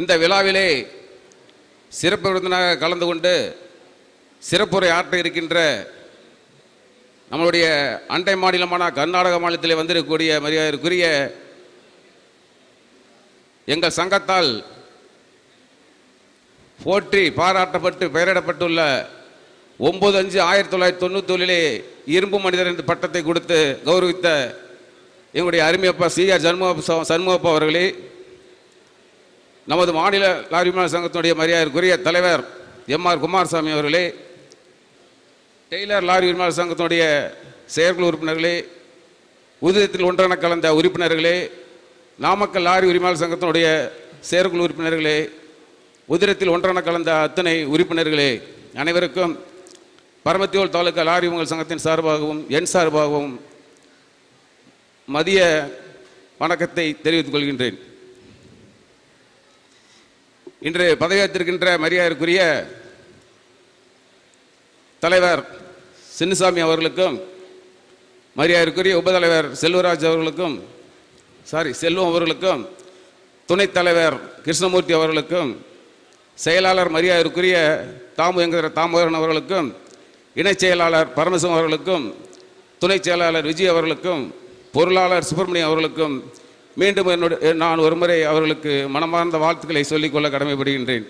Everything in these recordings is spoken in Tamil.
இந்த விழாவிலே சிறப்பு விருந்தினராக கலந்து கொண்டு சிறப்புரை ஆற்ற இருக்கின்ற நம்மளுடைய அண்டை மாநிலமான கர்நாடக மாநிலத்திலே வந்திருக்கக்கூடிய மரியாதைக்குரிய எங்கள் சங்கத்தால் போற்றி பாராட்டப்பட்டு பெயரிடப்பட்டுள்ள ஒன்பது அஞ்சு ஆயிரத்தி தொள்ளாயிரத்தி தொண்ணூத்தொழிலே இரும்பு மனிதர் என்ற பட்டத்தை கொடுத்து கௌரவித்த எங்களுடைய அருமையப்பா சி ஆர் சண்முக சண்முகப்பா அவர்களே நமது மாநில லாரி விமான சங்கத்தினுடைய மரியாதைக்குரிய தலைவர் எம் ஆர் குமாரசாமி அவர்களே டெய்லர் லாரி விமான சங்கத்தினுடைய செயற்குழு உறுப்பினர்களே உதயத்தில் ஒன்றென கலந்த உறுப்பினர்களே நாமக்கல் லாரி உரிமையாளர் சங்கத்தினுடைய செயற்குழு உறுப்பினர்களே உதிரத்தில் ஒன்றென கலந்த அத்தனை உறுப்பினர்களே அனைவருக்கும் பரமத்தியோல் தாலுக்கா லாரி உங்கள் சங்கத்தின் சார்பாகவும் என் சார்பாகவும் மதிய வணக்கத்தை தெரிவித்துக் கொள்கின்றேன் இன்று பதவியேற்றிருக்கின்ற மரியாதைக்குரிய தலைவர் சின்னசாமி அவர்களுக்கும் மரியாதைக்குரிய உபதலைவர் செல்வராஜ் அவர்களுக்கும் சாரி செல்வம் அவர்களுக்கும் துணைத் தலைவர் கிருஷ்ணமூர்த்தி அவர்களுக்கும் செயலாளர் மரியாதைக்குரிய தாமு என்கிற தாமோதரன் அவர்களுக்கும் இணைச் செயலாளர் பரமசிவம் அவர்களுக்கும் துணைச் செயலாளர் விஜய் அவர்களுக்கும் பொருளாளர் சுப்பிரமணியம் அவர்களுக்கும் மீண்டும் என்னுடைய நான் ஒருமுறை அவர்களுக்கு மனமார்ந்த வாழ்த்துக்களை சொல்லிக்கொள்ள கடமைப்படுகின்றேன்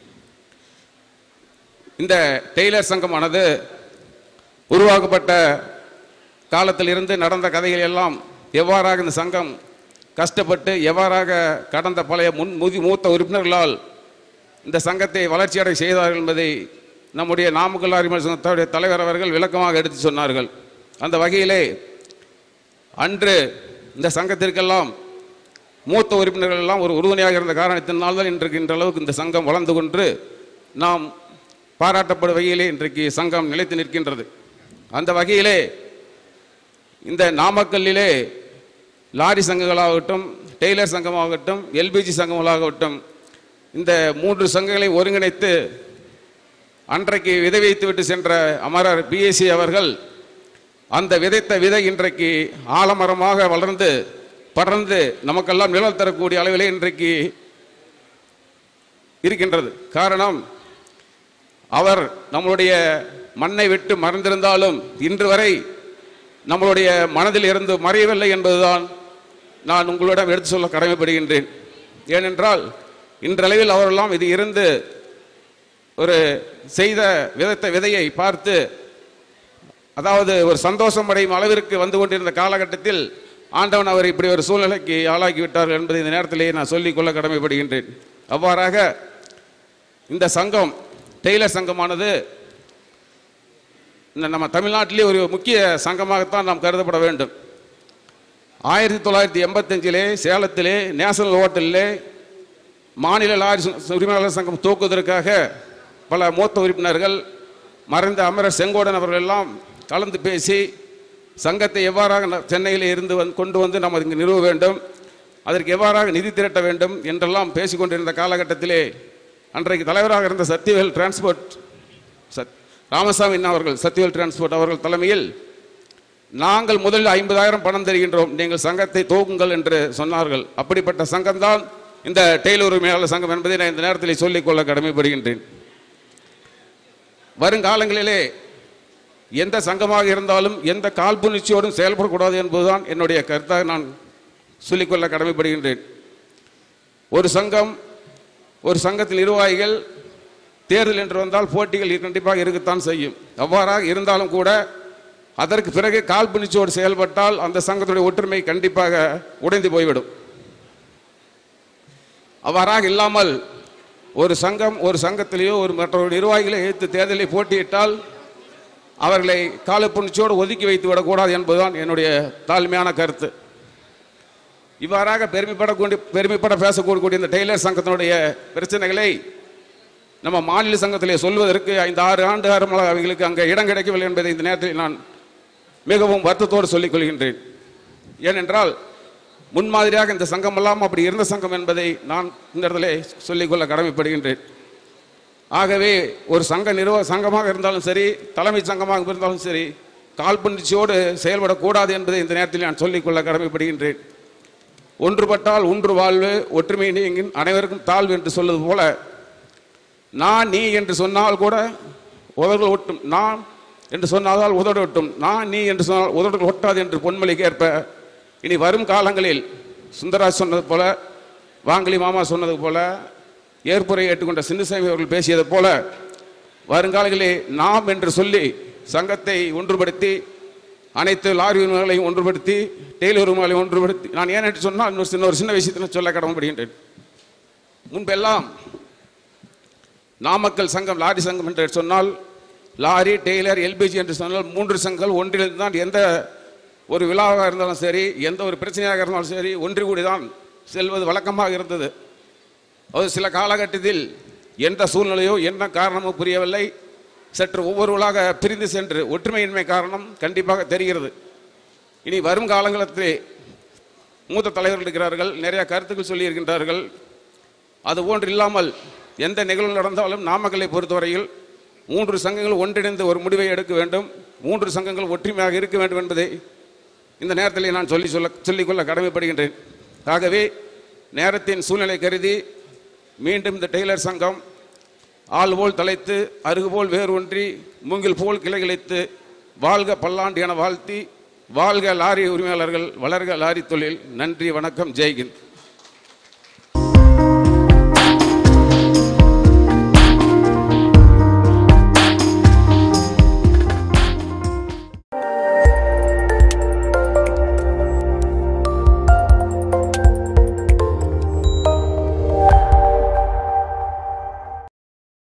இந்த டெய்லர் சங்கமானது உருவாக்கப்பட்ட காலத்தில் இருந்து நடந்த கதைகள் எல்லாம் எவ்வாறாக இந்த சங்கம் கஷ்டப்பட்டு எவ்வாறாக கடந்த பழைய முன் முதி மூத்த உறுப்பினர்களால் இந்த சங்கத்தை வளர்ச்சியடை செய்தார்கள் என்பதை நம்முடைய நாமக்கல் அறிமுக சங்கத்துடைய தலைவர் அவர்கள் விளக்கமாக எடுத்து சொன்னார்கள் அந்த வகையிலே அன்று இந்த சங்கத்திற்கெல்லாம் மூத்த உறுப்பினர்கள் எல்லாம் ஒரு உறுதுணையாக இருந்த காரணத்தினால்தான் இன்றைக்கு இன்ற அளவுக்கு இந்த சங்கம் வளர்ந்து கொண்டு நாம் பாராட்டப்படும் வகையிலே இன்றைக்கு சங்கம் நிலைத்து நிற்கின்றது அந்த வகையிலே இந்த நாமக்கல்லிலே லாரி சங்கங்களாகட்டும் டெய்லர் சங்கமாகட்டும் எல்பிஜி சங்கங்களாகட்டும் இந்த மூன்று சங்கங்களை ஒருங்கிணைத்து அன்றைக்கு விதை வைத்துவிட்டு சென்ற அமரர் பிஎஸ்சி அவர்கள் அந்த விதைத்த விதை இன்றைக்கு ஆலமரமாக வளர்ந்து படர்ந்து நமக்கெல்லாம் நிழல் தரக்கூடிய அளவிலே இன்றைக்கு இருக்கின்றது காரணம் அவர் நம்மளுடைய மண்ணை விட்டு மறந்திருந்தாலும் இன்று வரை நம்மளுடைய மனதில் இருந்து மறையவில்லை என்பதுதான் நான் உங்களிடம் எடுத்து சொல்ல கடமைப்படுகின்றேன் ஏனென்றால் இன்றளவில் அவரெல்லாம் இது இருந்து ஒரு செய்த விதத்த விதையை பார்த்து அதாவது ஒரு சந்தோஷம் அடையும் அளவிற்கு வந்து கொண்டிருந்த காலகட்டத்தில் ஆண்டவன் அவர் இப்படி ஒரு சூழ்நிலைக்கு ஆளாக்கி விட்டார்கள் என்பதை இந்த நேரத்திலேயே நான் சொல்லிக்கொள்ள கடமைப்படுகின்றேன் அவ்வாறாக இந்த சங்கம் டெய்லர் சங்கமானது இந்த நம்ம தமிழ்நாட்டிலே ஒரு முக்கிய சங்கமாகத்தான் நாம் கருதப்பட வேண்டும் ஆயிரத்தி தொள்ளாயிரத்தி எண்பத்தஞ்சிலே சேலத்திலே நேஷனல் ஹோட்டலிலே மாநில லாரி சு- உரிமையாளர் சங்கம் தூக்குவதற்காக பல மூத்த உறுப்பினர்கள் மறைந்த அமரர் செங்கோடன் அவர்கள் எல்லாம் கலந்து பேசி சங்கத்தை எவ்வாறாக ந- சென்னையில் இருந்து வந்து கொண்டு வந்து நாம் இங்கு நிறுவ வேண்டும் அதற்கு எவ்வாறாக நிதி திரட்ட வேண்டும் என்றெல்லாம் பேசிக்கொண்டிருந்த காலகட்டத்திலே அன்றைக்கு தலைவராக இருந்த சத்தியவேல் டிரான்ஸ்போர்ட் சத் ராமசாமி அண்ணா அவர்கள் சத்தியவேல் டிரான்ஸ்போர்ட் அவர்கள் தலைமையில் நாங்கள் முதலில் ஐம்பதாயிரம் பணம் தருகின்றோம் நீங்கள் சங்கத்தை துவக்குங்கள் என்று சொன்னார்கள் அப்படிப்பட்ட சங்கம்தான் இந்த டெய்லர் உரிமையாளர் சங்கம் என்பதை நான் இந்த நேரத்தில் சொல்லிக்கொள்ள கடமைப்படுகின்றேன் வருங்காலங்களிலே எந்த சங்கமாக இருந்தாலும் எந்த காழ்ப்புணர்ச்சியோடும் செயல்படக்கூடாது என்பதுதான் என்னுடைய கருத்தாக நான் சொல்லிக்கொள்ள கடமைப்படுகின்றேன் ஒரு சங்கம் ஒரு சங்கத்தின் நிர்வாகிகள் தேர்தல் என்று வந்தால் போட்டிகள் கண்டிப்பாக இருக்கத்தான் செய்யும் அவ்வாறாக இருந்தாலும் கூட அதற்கு பிறகு காழ்ப்புணர்ச்சியோடு செயல்பட்டால் அந்த சங்கத்துடைய ஒற்றுமை கண்டிப்பாக உடைந்து போய்விடும் அவ்வாறாக இல்லாமல் ஒரு சங்கம் ஒரு சங்கத்திலேயோ ஒரு மற்ற ஒரு நிர்வாகிகளை எதிர்த்து தேர்தலில் போட்டியிட்டால் அவர்களை காலப்புணர்ச்சியோடு ஒதுக்கி வைத்து விடக்கூடாது என்பதுதான் என்னுடைய தாழ்மையான கருத்து இவ்வாறாக பெருமைப்படக்கூடிய பெருமைப்பட பேசக்கூடிய இந்த டெய்லர் சங்கத்தினுடைய பிரச்சனைகளை நம்ம மாநில சங்கத்திலே சொல்வதற்கு ஐந்து ஆறு ஆண்டு காலமாக அவர்களுக்கு அங்கே இடம் கிடைக்கவில்லை என்பதை இந்த நேரத்தில் நான் மிகவும் வருத்தத்தோடு சொல்லிக் கொள்கின்றேன் ஏனென்றால் முன்மாதிரியாக இந்த சங்கம் எல்லாம் அப்படி இருந்த சங்கம் என்பதை நான் இந்த இடத்துல சொல்லிக்கொள்ள கடமைப்படுகின்றேன் ஆகவே ஒரு சங்க நிறுவ சங்கமாக இருந்தாலும் சரி தலைமை சங்கமாக இருந்தாலும் சரி காழ்ப்புணர்ச்சியோடு செயல்படக்கூடாது என்பதை இந்த நேரத்தில் நான் சொல்லிக்கொள்ள கடமைப்படுகின்றேன் ஒன்றுபட்டால் ஒன்று வாழ்வு ஒற்றுமை நீங்கின் அனைவருக்கும் தாழ்வு என்று சொல்வது போல நான் நீ என்று சொன்னால் கூட உதடுகள் ஒட்டும் நான் என்று சொன்னாதால் உதடு ஒட்டும் நான் நீ என்று சொன்னால் உதடுகள் ஒட்டாது என்று பொன்மொழிக்கு ஏற்ப இனி வரும் காலங்களில் சுந்தராஜ் சொன்னது போல வாங்கலி மாமா சொன்னது போல ஏற்புரை ஏற்றுக்கொண்ட சின்னசாமி அவர்கள் பேசியது போல வருங்காலங்களிலே நாம் என்று சொல்லி சங்கத்தை ஒன்றுபடுத்தி அனைத்து லாரி உரிமைகளையும் ஒன்றுபடுத்தி டெய்லர் உரிமைகளையும் ஒன்றுபடுத்தி நான் ஏன் என்று சொன்னால் இன்னொரு சின்ன ஒரு சின்ன விஷயத்தில் சொல்ல கடமைப்படுகின்றேன் முன்பெல்லாம் நாமக்கல் சங்கம் லாரி சங்கம் என்று சொன்னால் லாரி டெய்லர் எல்பிஜி என்று சொன்னால் மூன்று சங்கங்கள் ஒன்றிலிருந்து தான் எந்த ஒரு விழாவாக இருந்தாலும் சரி எந்த ஒரு பிரச்சனையாக இருந்தாலும் சரி ஒன்றி கூடி தான் செல்வது வழக்கமாக இருந்தது அது சில காலகட்டத்தில் எந்த சூழ்நிலையோ என்ன காரணமோ புரியவில்லை சற்று ஒவ்வொருவளாக பிரிந்து சென்று ஒற்றுமையின்மை காரணம் கண்டிப்பாக தெரிகிறது இனி வரும் காலங்களிலே மூத்த தலைவர்கள் இருக்கிறார்கள் நிறைய கருத்துக்கள் சொல்லியிருக்கின்றார்கள் அது போன்று இல்லாமல் எந்த நிகழ்வு நடந்தாலும் நாமக்கலை பொறுத்தவரையில் மூன்று சங்கங்கள் ஒன்றிணைந்து ஒரு முடிவை எடுக்க வேண்டும் மூன்று சங்கங்கள் ஒற்றுமையாக இருக்க வேண்டும் என்பதை இந்த நேரத்தில் நான் சொல்லி சொல்ல சொல்லிக்கொள்ள கடமைப்படுகின்றேன் ஆகவே நேரத்தின் சூழ்நிலை கருதி மீண்டும் இந்த டெய்லர் சங்கம் ஆள் போல் தலைத்து அருகு போல் வேர் ஒன்றி மூங்கில் போல் கிளைகிழைத்து வாழ்க பல்லாண்டு என வாழ்த்தி வாழ்க லாரி உரிமையாளர்கள் வளர்க லாரி தொழில் நன்றி வணக்கம் ஜெய்கின்